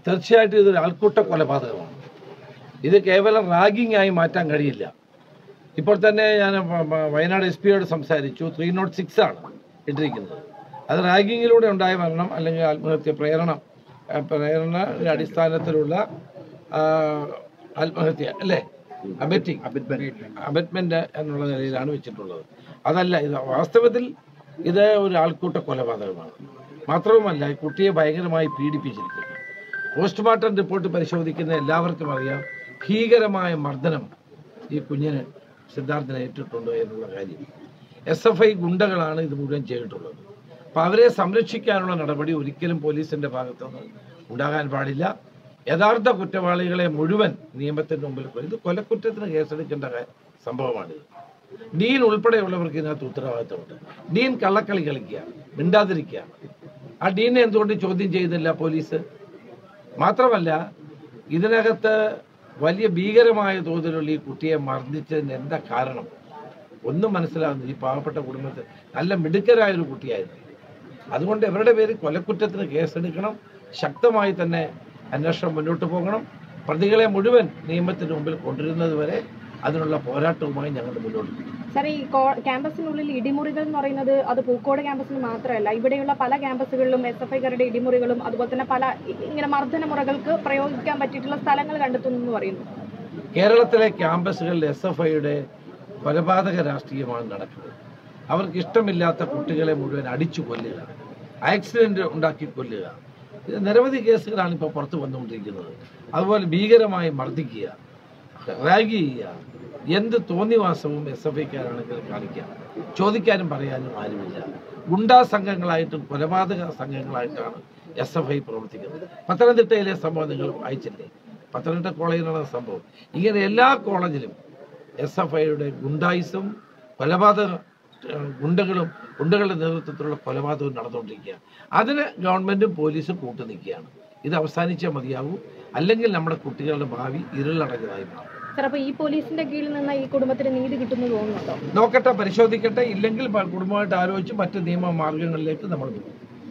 തീർച്ചയായിട്ടും ഇതൊരു ആൾക്കൂട്ട കൊലപാതകമാണ് ഇത് കേവലം റാഗിംഗ് ആയി മാറ്റാൻ കഴിയില്ല ഇപ്പോൾ തന്നെ ഞാൻ വ- വ- വയനാട് എസ് പിയോട് സംസാരിച്ചു ത്രീ നോട്ട് സിക്സ് ആണ് ഇട്ടിരിക്കുന്നത് അത് റാഗിങ്ങിലൂടെ ഉണ്ടായ മരണം അല്ലെങ്കിൽ ആത്മഹത്യ പ്രേരണ ആ, പ്രേരണയുടെ അടിസ്ഥാനത്തിലുള്ള ആ, ആത്മഹത്യ അല്ലേ അബറ്റിങ് അബറ്റ്മെന്റ് എന്നുള്ള നിലയിലാണ് വെച്ചിട്ടുള്ളത് അതല്ല ഇത് വാസ്തവത്തിൽ ഇത് ഒരു ആൾക്കൂട്ട കൊലപാതകമാണ് മാത്രവുമല്ല ഈ കുട്ടിയെ ഭയങ്കരമായി പീഡിപ്പിച്ചിരിക്കുന്നു പോസ്റ്റ്മോർട്ടം റിപ്പോർട്ട് പരിശോധിക്കുന്ന എല്ലാവർക്കും അറിയാം ഭീകരമായ മർദ്ദനം ഈ കുഞ്ഞിന് സിദ്ധാർത്ഥിനെ ഏറ്റിട്ടുണ്ട് എന്നുള്ള കാര്യം എസ് എഫ് ഐ ഗുണ്ടകളാണ് ഇത് മുഴുവൻ ചെയ്തിട്ടുള്ളത് അപ്പം അവരെ സംരക്ഷിക്കാനുള്ള നടപടി ഒരിക്കലും പോലീസിന്റെ ഭാഗത്തുനിന്ന് ഉണ്ടാകാൻ പാടില്ല യഥാർത്ഥ കുറ്റവാളികളെ മുഴുവൻ നിയമത്തിന്റെ മുമ്പിൽ കൊ- ഇത് കൊലക്കുറ്റത്തിന് കേസെടുക്കേണ്ട കാ- സംഭവമാണിത് ഡീൻ ഉൾപ്പെടെയുള്ളവർക്ക് ഇതിനകത്ത് ഉത്തരവാദിത്തമുണ്ട് ഡീൻ കള്ളക്കളി കളിക്കുക മിണ്ടാതിരിക്കുക ആ ഡീനെ എന്തുകൊണ്ട് ചോദ്യം ചെയ്തില്ല പോലീസ് മാത്രമല്ല ഇതിനകത്ത് വലിയ ഭീകരമായ തോതിലുള്ള ഈ കുട്ടിയെ മർദ്ദിച്ചതിന് എന്താ കാരണം ഒന്നും മനസ്സിലാകുന്നില്ല ഈ പാവപ്പെട്ട കുടുംബത്തിൽ നല്ല മിടുക്കരായ ഒരു കുട്ടിയായിരുന്നു അതുകൊണ്ട് ഇവരുടെ പേരിൽ കൊലക്കുറ്റത്തിന് കേസെടുക്കണം ശക്തമായി തന്നെ അന്വേഷണം മുന്നോട്ട് പോകണം പ്രതികളെ മുഴുവൻ നിയമത്തിന് മുമ്പിൽ കൊണ്ടുവരുന്നത് വരെ അതിനുള്ള പോരാട്ടവുമായി ഞങ്ങൾ മുന്നോട്ട് പോകും സാർ ഈ കോ- ക്യാമ്പസിനുള്ളിൽ ഇടിമുറികൾ എന്ന് പറയുന്നത് അത് പൂക്കോട് ക്യാമ്പസിൽ മാത്രമല്ല ഇവിടെയുള്ള പല ക്യാമ്പസുകളിലും എസ് എഫ് ഐക്കാരുടെ ഇടിമുറികളും അതുപോലെ തന്നെ പല ഇ- ഇങ്ങനെ മർദ്ദന മുറകൾക്ക് പ്രയോഗിക്കാൻ പറ്റിയിട്ടുള്ള സ്ഥലങ്ങൾ കണ്ടെത്തുന്നു എന്ന് പറയുന്നു കേരളത്തിലെ ക്യാമ്പസുകളിൽ എസ് എഫ് ഐയുടെ കൊലപാതക രാഷ്ട്രീയമാണ് നടക്കുന്നത് അവർക്ക് ഇഷ്ടമില്ലാത്ത കുട്ടികളെ മുഴുവൻ അടിച്ചു കൊല്ലുക ആക്സിഡന്റ് ഉണ്ടാക്കി കൊല്ലുക ഇത് നിരവധി കേസുകളാണ് ഇപ്പോൾ പുറത്തു വന്നുകൊണ്ടിരിക്കുന്നത് അതുപോലെ ഭീകരമായി മർദ്ദിക്കുക റാഗി ചെയ്യുക എന്ത് തോന്നിവാസവും എസ് എഫ് ഐക്കാരാണെങ്കിൽ കാണിക്കാം ചോദിക്കാനും പറയാനും ആരുമില്ല ഗുണ്ടാ സംഘങ്ങളായിട്ടും കൊലപാതക സംഘങ്ങളായിട്ടാണ് എസ് എഫ് ഐ പ്രവർത്തിക്കുന്നത് പത്തനംതിട്ടയിലെ സംഭവം നിങ്ങൾ വായിച്ചില്ലേ പത്തനംതിട്ട കോളേജിലുള്ള സംഭവം ഇങ്ങനെ എല്ലാ കോളേജിലും എസ് എഫ് ഐയുടെ ഗുണ്ടായിസും കൊലപാതക ഏഹ്, ഗുണ്ടകളും ഗുണ്ടകളുടെ നേതൃത്വത്തിലുള്ള കൊലപാതകവും നടന്നുകൊണ്ടിരിക്കുകയാണ് അതിന് ഗവൺമെന്റും പോലീസും കൂട്ടു നിൽക്കുകയാണ് ഇത് അവസാനിച്ചേ മതിയാവൂ അല്ലെങ്കിൽ നമ്മുടെ കുട്ടികളുടെ ഭാവി ഇരുളടഞ്ഞതായി മാറും സാർ അപ്പോൾ ഈ പോലീസിന്റെ കീഴിൽ നിന്ന് ഈ കുടുംബത്തിന് നീതി കിട്ടുന്നു തോന്നുന്നുണ്ടോ നോക്കട്ടെ പരിശോധിക്കട്ടെ ഇല്ലെങ്കിൽ പ- കുടുംബമായിട്ട് ആലോചിച്ച് മറ്റ് നിയമ മാർഗങ്ങളിലേക്ക് നമ്മൾ പോകും